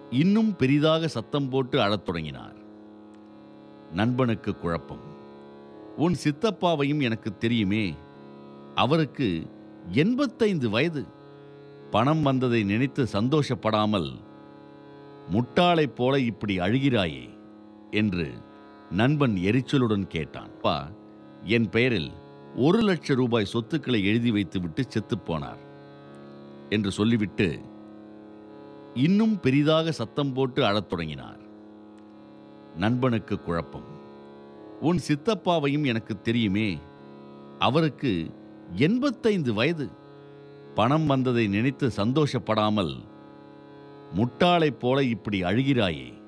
இன்னும் பெரிதாக சத்தம் போட்டு அழத் தொடங்கினார் நண்பனுக்கு குழப்பம் உன் சித்தப்பாவையும் எனக்கு தெரியுமே அவருக்கு எண்பத்தைந்து வயது பணம் வந்ததை நினைத்து சந்தோஷப்படாமல் முட்டாளைப் போல இப்படி அழுகிறாயே என்று நண்பன் எரிச்சலுடன் கேட்டான் பா என் பெயரில் ஒரு லட்சம் ரூபாய் சொத்துக்களை எழுதி வைத்துவிட்டு செத்துப் போனார் என்று சொல்லிவிட்டு இன்னும் பெரிதாக சத்தம் போட்டு அழத் தொடங்கினார் நண்பனுக்கு குழப்பம் உன் சித்தப்பாவையும் எனக்கு தெரியுமே அவருக்கு எண்பத்தைந்து வயது பணம் வந்ததை நினைத்து சந்தோஷப்படாமல் முட்டாளைப் போல இப்படி அழுகிறாயே